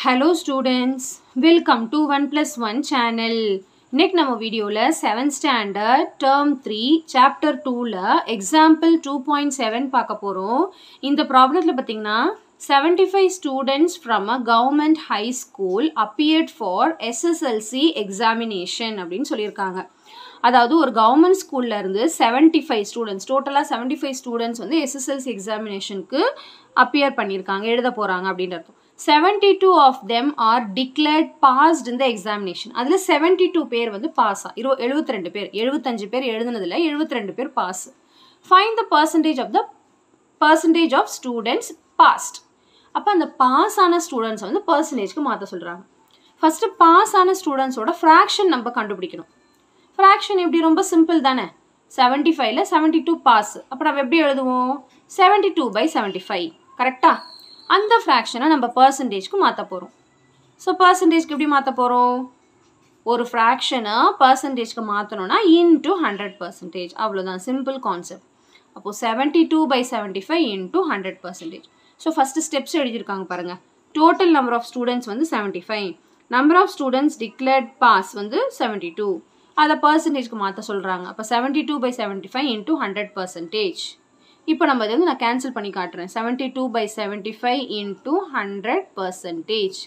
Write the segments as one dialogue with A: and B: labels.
A: Hello students welcome to one plus one channel இன்னைக்கு நம்ம வீடியோவில் seventh standard term three chapter டூவில் example two point seven பார்க்க போகிறோம் இந்த ப்ராப்ளத்தில் பார்த்தீங்கன்னா seventy five students from a government high school appeared for SSLC examination அப்படின்னு சொல்லியிருக்காங்க அதாவது ஒரு கவர்மெண்ட் ஸ்கூல்ல இருந்து செவன்டி ஃபைவ் ஸ்டூடெண்ட்ஸ் டோட்டலாக செவன்டி ஃபைவ் ஸ்டூடெண்ட்ஸ் வந்து எஸ்எஸ்எல்சி எக்ஸாமினேஷனுக்கு அப்பியர் பண்ணியிருக்காங்க எழுத போகிறாங்க அப்படின்னு அர்த்தம் seventy two of them are declared passed இந்த எக்ஸாமினேஷன் அதில் செவன்டி டூ பேர் வந்து பாஸா இரு எழுபத்தி ரெண்டு பேர் எழுபத்தஞ்சு பேர் எழுதுனதில் எழுபத்தி ரெண்டு பேர் pass fine the percentage of the percentage of students passed அப்போ அந்த பாஸ் ஆன ஸ்டூடெண்ட்ஸ் வந்து பர்சன்டேஜ்க்கு மாற்ற சொல்கிறாங்க ஃபஸ்ட்டு பாஸ் ஆன ஸ்டூடெண்ட்ஸோட ஃப்ராக்ஷன் நம்ம கண்டுபிடிக்கணும் ஃப்ராக்ஷன் எப்படி ரொம்ப சிம்பிள் தானே செவன்ட்டி ஃபைவ்ல செவன்ட்டி டூ பாஸ் அப்போ நம்ம எப்படி எழுதுவோம் seventy two by seventy five கரெக்டாக அந்த ஃப்ராக்ஷனை நம்ம பர்சன்டேஜ்க்கு மாற்ற போகிறோம் ஸோ பர்சன்டேஜ்க்கு எப்படி மாற்ற போகிறோம் ஒரு ஃப்ராக்ஷனை பர்சன்டேஜ்க்கு மாற்றணும்னா இன்டூ ஹண்ட்ரட் பர்சன்டேஜ் அவ்வளோதான் சிம்பிள் கான்செப்ட் அப்போது seventy two by seventy five into hundred percentage so first steps எழுதியிருக்காங்க பாருங்கள் டோட்டல் நம்பர் ஆஃப் ஸ்டூடெண்ட்ஸ் வந்து seventy five number of students declared pass வந்து செவன்ட்டி டூ அதை பர்சன்டேஜ்க்கு மாற்ற சொல்கிறாங்க அப்போ seventy two by seventy five into hundred percentage இப்போ நம்ம இதை வந்து நான் கேன்சல் பண்ணி காட்டுறேன் seventy two by seventy five into hundred percentage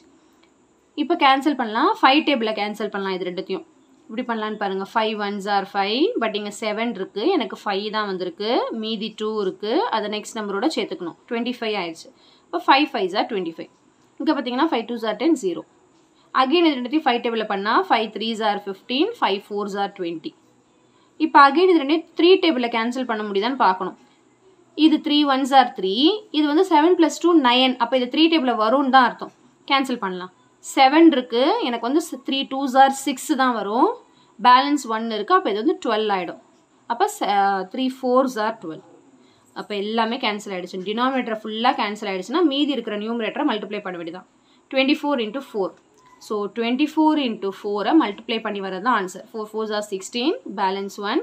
A: இப்போ கேன்சல் பண்ணலாம் ஃபைவ் டேபிளை கேன்சல் பண்ணலாம் இது ரெண்டுத்தையும் இப்படி பண்ணலான்னு பாருங்கள் five ones are five but இங்கே செவன் இருக்குது எனக்கு ஃபைவ் தான் வந்திருக்கு மீதி டூ இருக்குது அதை நெக்ஸ்ட் நம்பரோட சேர்த்துக்கணும் டுவெண்ட்டி ஃபைவ் ஆயிடுச்சு இப்போ five five are twenty five இங்கே பார்த்தீங்கன்னா five two are ten zero again இது ரெண்டுத்தையும் ஃபைவ் டேபிளில் பண்ணால் five threes are fifteen five fours are twenty இப்போ அகெயின் இது ரெண்டையும் த்ரீ டேபிளில் கேன்சல் பண்ண முடியுதான்னு பார்க்கணும் இது த்ரீ ஒன்ஸ் ஆர் த்ரீ இது வந்து செவன் ப்ளஸ் டூ நயன் அப்போ இது த்ரீ டேபிளில் வரும்னு தான் அர்த்தம் கேன்சல் பண்ணலாம் செவன் இருக்குது எனக்கு வந்து த்ரீ டூஸ் ஆர் சிக்ஸ் தான் வரும் பேலன்ஸ் ஒன் இருக்குது அப்போ இது வந்து டுவெல் ஆகிடும் அப்போ த்ரீ ஃபோர்ஸ் ஆர் டுவெல் அப்போ எல்லாமே கேன்சல் ஆகிடுச்சு டினாமினேட்டர் ஃபுல்லாக கேன்சல் ஆகிடுச்சுன்னா மீதி இருக்கிற நியூமரேட்டரை மல்டிப்ளை பண்ண வேண்டியதான் twenty four into four so twenty four into ஃபோரை மல்டிப்ளை பண்ணி வரது தான் answer four fours are sixteen balance one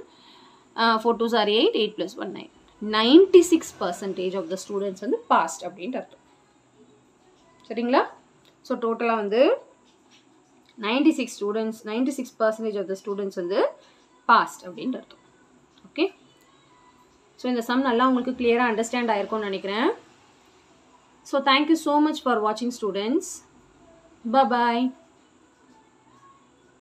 A: four twos are eight eight plus one nine ninety six percentage of the students வந்து passed அப்படின்ட்டு அர்த்தம் சரிங்களா so டோட்டலாக வந்து ninety six students ninety six percentage of the students வந்து passed அப்படின்ட்டு அர்த்தம் okay so இந்த சம் நல்லா உங்களுக்கு கிளியராக அண்டர்ஸ்டாண்ட் ஆயிருக்கும்னு நினைக்கிறேன் so thank you so much for வாட்சிங் ஸ்டூடெண்ட்ஸ் Bye bye.